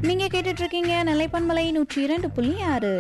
நீங்க கேட்டுட்டு இருக்கீங்க நிலைப்பன்மலை நூற்றி இரண்டு புள்ளி ஆறு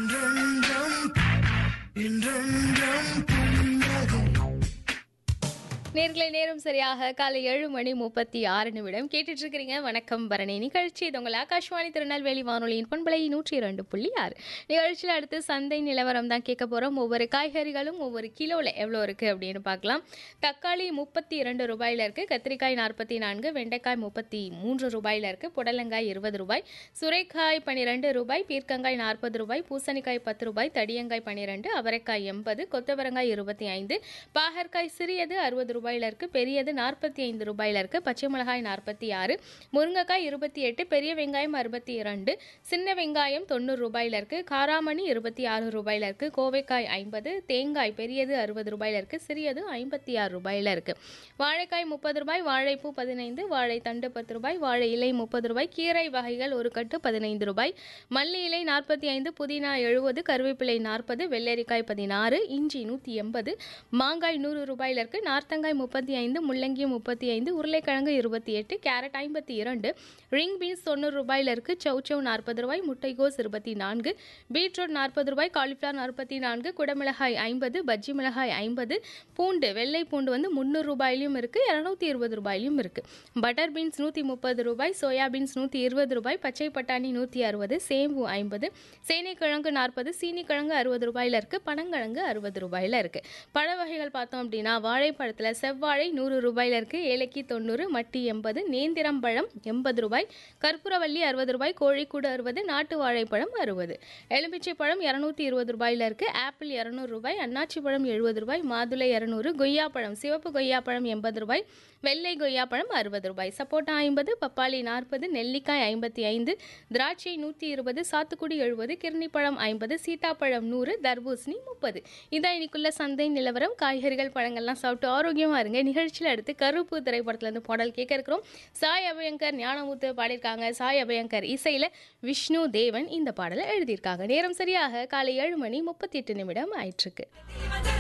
நேர்களை நேரம் சரியாக காலை ஏழு மணி முப்பத்தி ஆறு நிமிடம் கேட்டுட்டு இருக்கிறீங்க வணக்கம் பரணி நிகழ்ச்சி இது உங்கள் ஆகாஷ்வாணி திருநெல்வேலி வானொலியின் பண்பலை நூற்றி இரண்டு புள்ளி ஆறு நிகழ்ச்சியில் அடுத்து சந்தை நிலவரம் தான் கேட்க போகிறோம் ஒவ்வொரு காய்கறிகளும் ஒவ்வொரு கிலோவில் எவ்வளோ இருக்குது அப்படின்னு பார்க்கலாம் தக்காளி முப்பத்தி இரண்டு ரூபாயில் இருக்குது கத்திரிக்காய் நாற்பத்தி நான்கு வெண்டைக்காய் முப்பத்தி மூன்று ரூபாயில் இருக்குது புடலங்காய் இருபது ரூபாய் சுரைக்காய் பன்னிரெண்டு ரூபாய் பீர்க்கங்காய் நாற்பது ரூபாய் பூசணிக்காய் பத்து ரூபாய் தடியங்காய் பன்னிரெண்டு அவரைக்காய் எண்பது கொத்தவரங்காய் இருபத்தி ஐந்து பாகற்காய் சிறியது அறுபது ரூபாயில இருக்கு பெரியது நாற்பத்தி ஐந்து ரூபாயில இருக்கு பச்சை மிளகாய் நாற்பத்தி ஆறு முருங்கைக்காய் இருபத்தி எட்டு பெரிய வெங்காயம் அறுபத்தி இரண்டு சின்ன வெங்காயம் தொண்ணூறு ரூபாயில இருக்கு காராமணி இருபத்தி ஆறு ரூபாயில இருக்கு கோவைக்காய் ஐம்பது தேங்காய் பெரியது அறுபது ரூபாயில இருக்கு சிறியது ஐம்பத்தி ஆறு ரூபாயில இருக்கு வாழைக்காய் முப்பது ரூபாய் வாழைப்பூ பதினைந்து வாழைத்தண்டு பத்து ரூபாய் வாழை இலை முப்பது ரூபாய் கீரை வகைகள் ஒரு கட்டு பதினைந்து ரூபாய் மல்லி இலை நாற்பத்தி ஐந்து புதினா எழுபது கருவேப்பிலை நாற்பது வெள்ளரிக்காய் பதினாறு இஞ்சி நூற்றி எண்பது மாங்காய் நூறு ரூபாயில இருக்கு நார்த்தங்காய் முப்பத்தி ஐந்து முள்ளங்கி முப்பத்தி ஐந்து உருளைக்கிழங்கு இருபத்தி எட்டு கேரட் ஐம்பத்தி இரண்டு ரிங் பீன்ஸ் தொண்ணூறு ரூபாயில இருக்கு சௌச்சௌ நாற்பது ரூபாய் முட்டைகோஸ் இருபத்தி நான்கு பீட்ரூட் நாற்பது ரூபாய் காலிஃப்ளவர் நாற்பத்தி நான்கு குடமிளகாய் ஐம்பது பஜ்ஜி மிளகாய் ஐம்பது பூண்டு வெள்ளை பூண்டு வந்து முந்நூறு ரூபாயிலும் இருக்கு இரநூத்தி இருபது ரூபாயிலும் இருக்கு பட்டர் பீன்ஸ் நூற்றி முப்பது ரூபாய் சோயா பீன்ஸ் நூற்றி இருபது ரூபாய் பச்சை பட்டாணி நூற்றி அறுபது சேம்பு ஐம்பது சேனைக்கிழங்கு நாற்பது சீனிக்கிழங்கு அறுபது ரூபாயில இருக்கு பனங்கிழங்கு அறுபது ரூபாயில இருக்கு பழ வகைகள் பார்த்தோம் அப்படின்னா வாழைப்பழத்தில் செவ்வாழை நூறு ரூபாயில இருக்கு ஏலக்கி தொண்ணூறு மட்டி எண்பது நேந்திரம் பழம் எண்பது ரூபாய் கற்பூரவல்லி அறுபது ரூபாய் கோழிக்கூடு அறுபது நாட்டு வாழைப்பழம் அறுபது எலுமிச்சை பழம் இரநூத்தி இருபது ரூபாயில இருக்கு ஆப்பிள் இரநூறு ரூபாய் அன்னாச்சி பழம் எழுபது ரூபாய் மாதுளை இரநூறு கொய்யாப்பழம் சிவப்பு கொய்யாப்பழம் எண்பது ரூபாய் வெள்ளை கொய்யாப்பழம் அறுபது ரூபாய் சப்போட்டா ஐம்பது பப்பாளி நாற்பது நெல்லிக்காய் ஐம்பத்தி ஐந்து திராட்சை நூற்றி இருபது சாத்துக்குடி எழுபது கிர்ணிப்பழம் ஐம்பது சீதாப்பழம் நூறு தர்பூசணி முப்பது இதான் இன்னைக்குள்ள சந்தை நிலவரம் காய்கறிகள் பழங்கள்லாம் சாப்பிட்டு ஆரோக்கியமா இருங்க நிகழ்ச்சியில் அடுத்து கருப்பு திரைப்படத்துல இருந்து பாடல் கேட்க இருக்கிறோம் சாய் அபயங்கர் ஞானமுத்து பாடியிருக்காங்க சாய் அபயங்கர் இசையில விஷ்ணு தேவன் இந்த பாடலை எழுதியிருக்காங்க நேரம் சரியாக காலை ஏழு மணி முப்பத்தி எட்டு நிமிடம் ஆயிற்றுக்கு